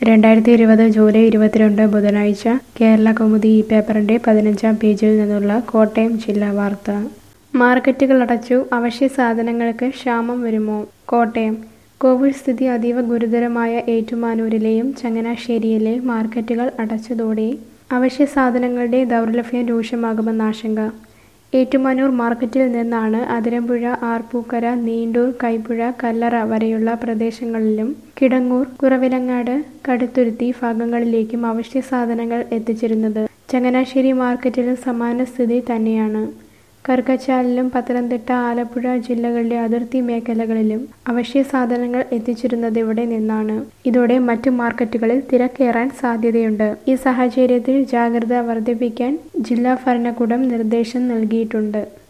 രണ്ടായിരത്തി ഇരുപത് ജൂലൈ ഇരുപത്തിരണ്ട് ബുധനാഴ്ച കേരള കൗമുദി ഈ പേപ്പറിന്റെ പതിനഞ്ചാം പേജിൽ നിന്നുള്ള കോട്ടയം ജില്ലാ വാർത്ത മാർക്കറ്റുകൾ അടച്ചു അവശ്യ സാധനങ്ങൾക്ക് ക്ഷാമം വരുമോ കോട്ടയം കോവിഡ് സ്ഥിതി അതീവ ഗുരുതരമായ ഏറ്റുമാനൂരിലെയും ചങ്ങനാശ്ശേരിയിലെ മാർക്കറ്റുകൾ അടച്ചതോടെ അവശ്യ സാധനങ്ങളുടെ ദൗർലഭ്യം രൂക്ഷമാകുമെന്ന ആശങ്ക ഏറ്റുമാനൂർ മാർക്കറ്റിൽ നിന്നാണ് അതിരമ്പുഴ ആർപ്പൂക്കര നീണ്ടൂർ കൈപ്പുഴ കല്ലറ വരെയുള്ള പ്രദേശങ്ങളിലും കിടങ്ങൂർ കുറവിലങ്ങാട് കടുത്തുരുത്തി ഭാഗങ്ങളിലേക്കും അവശ്യ സാധനങ്ങൾ എത്തിച്ചിരുന്നത് ചങ്ങനാശ്ശേരി മാർക്കറ്റിലും സമാന സ്ഥിതി തന്നെയാണ് കറുകച്ചാലിലും പത്തനംതിട്ട ആലപ്പുഴ ജില്ലകളിലെ അതിർത്തി മേഖലകളിലും അവശ്യ സാധനങ്ങൾ എത്തിച്ചിരുന്നത് ഇവിടെ നിന്നാണ് ഇതോടെ മറ്റു മാർക്കറ്റുകളിൽ തിരക്കേറാൻ സാധ്യതയുണ്ട് ഈ സാഹചര്യത്തിൽ ജാഗ്രത വർദ്ധിപ്പിക്കാൻ ജില്ലാ ഭരണകൂടം നിർദ്ദേശം നൽകിയിട്ടുണ്ട്